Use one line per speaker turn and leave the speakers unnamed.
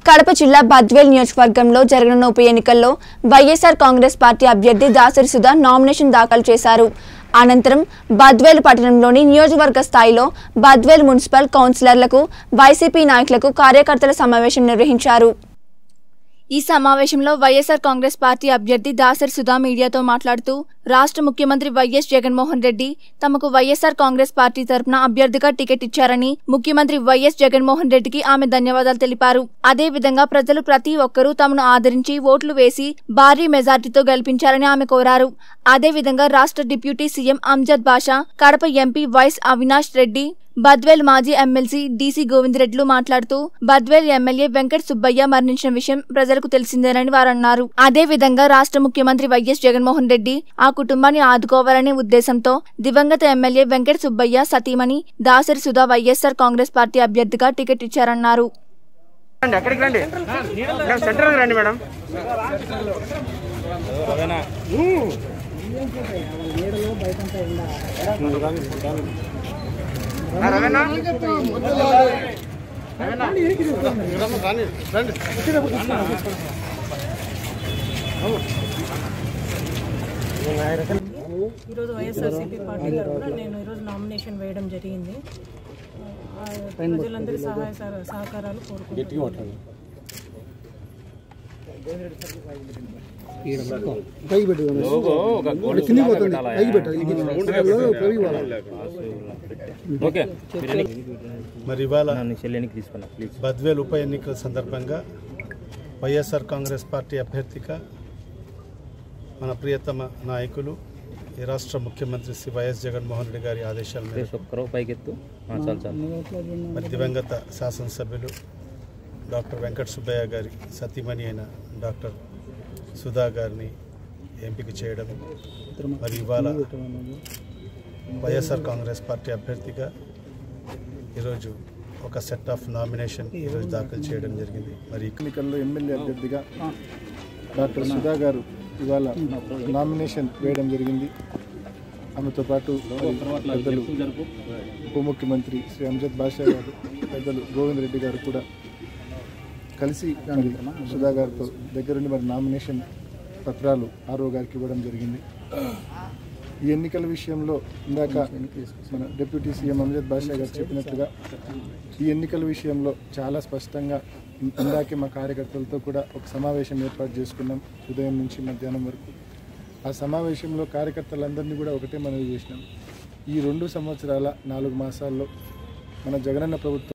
కడప జిల్లా బద్వేల్ నియోజకవర్గంలో జరగనున్న ఉప ఎన్నికల్లో వైఎస్ఆర్ కాంగ్రెస్ పార్టీ అభ్యర్థి దాసరి సుధా నామినేషన్ దాఖలు చేశారు అనంతరం బద్వేలు పట్టణంలోని నియోజకవర్గ స్థాయిలో బద్వేల్ మున్సిపల్ కౌన్సిలర్లకు వైసీపీ నాయకులకు కార్యకర్తల సమావేశం నిర్వహించారు ఈ సమావేశంలో వైఎస్ఆర్ కాంగ్రెస్ పార్టీ అభ్యర్థి దాసరి సుధా మీడియాతో మాట్లాడుతూ రాష్ట్ర ముఖ్యమంత్రి వైఎస్ జగన్మోహన్ రెడ్డి తమకు వైఎస్ఆర్ కాంగ్రెస్ పార్టీ తరపున అభ్యర్థిగా టికెట్ ఇచ్చారని ముఖ్యమంత్రి వైఎస్ జగన్మోహన్ రెడ్డికి ఆమె ధన్యవాదాలు తెలిపారు అదే విధంగా ప్రజలు ప్రతి ఒక్కరూ తమను ఆదరించి ఓట్లు వేసి భారీ మెజార్టీతో గెలిపించారని ఆమె కోరారు అదే విధంగా రాష్ట్ర deputy CM Amjad Basha Kadapa MP YS Avinash Reddy Badvel మాజీ ఎమ్మెల్సీ డీసీ గోవిందరెడ్డిలు మాట్లాడుతూ బద్వేల్ ఎమ్మెల్యే వెంకట సుబ్బయ్య మరణించిన విషయం ప్రజలకు తెలిసిందేనని వారన్నారు అదే విధంగా రాష్ట్ర ముఖ్యమంత్రి వైఎస్ జగన్మోహన్ రెడ్డి ఆ కుటుంబాన్ని ఆదుకోవాలనే ఉద్దేశంతో దివంగత ఎమ్మెల్యే వెంకట సుబ్బయ్య సతీమణి దాసరి సుధా వైఎస్ఆర్ కాంగ్రెస్ పార్టీ అభ్యర్థిగా టికెట్ ఇచ్చారన్నారు
రండి అక్కడికి రండి మేడం సెంటర్కి రండి మేడం ఆ, రవేనా? రవేనా?
ఈరోజు వైఎస్ఆర్సీపీ పార్టీ తరఫున నేను ఈరోజు నామినేషన్ వేయడం జరిగింది ఆ, ప్రజలందరి సహాయ సహ- సహకారాలు కోరుకుంటున్నాను
పైకి పెట్టు కిందికి పోతుంది పైకి పెట్టు ఇది పైకి పోవాలి
ఓకే
మరి ఇవాళ
నన్ను చెల్లెనికి తీసుకున్నా ప్లీజ్
బద్వేల్ ఉప ఎన్నికల సందర్భంగా వైఎస్ఆర్ కాంగ్రెస్ పార్టీ అభ్యర్థిగా మన ప్రియతమ నాయకులు ఈ రాష్ట్ర ముఖ్యమంత్రి శ్రీ వైఎస్ జగన్మోహన్ రెడ్డి గారి ఆదేశాల మేరకు
ప్లీజ్ ఒక్కరో పైకెత్తు ఆ, చాలు చాలు
మరి దివంగత శాసనసభ్యులు డాక్టర్ వెంకట సుబ్బయ్య గారి సతీమణి అయిన డాక్టర్ సుధా గారిని ఎంపిక చేయడం మరి ఇవాళ వైఎస్ఆర్ కాంగ్రెస్ పార్టీ అభ్యర్థిగా ఈరోజు ఒక సెట్ ఆఫ్ నామినేషన్ ఈరోజు దాఖలు చేయడం జరిగింది మరి
ఎన్నికల్లో ఎమ్మెల్యే అభ్యర్థిగా డాక్టర్ సుధా గారు ఇవాళ నామినేషన్ వేయడం జరిగింది ఆమెతో పాటు పెద్దలు ఉప ముఖ్యమంత్రి శ్రీ అంజద్ బాషా గారు పెద్దలు గోవింద్ రెడ్డి గారు కూడా కలిసి మరి సుధా గారితో దగ్గరుండి మరి నామినేషన్ పత్రాలు ఆర్ఓ గారికి ఇవ్వడం జరిగింది ఈ ఎన్నికల విషయంలో ఇందాక మన డిప్యూటీ సీఎం అంజద్ బాషా గారు చెప్పినట్లుగా ఈ ఎన్నికల విషయంలో చాలా స్పష్టంగా ఇం- ఇందాకే మా కార్యకర్తలతో కూడా ఒక సమావేశం ఏర్పాటు చేసుకున్నాం ఉదయం నుంచి మధ్యాహ్నం వరకు ఆ సమావేశంలో కార్యకర్తలందరినీ కూడా ఒకటే మనవి చేసినాం ఈ రెండు సంవత్సరాల నాలుగు మాసాల్లో మన జగనన్న ప్రభుత్వం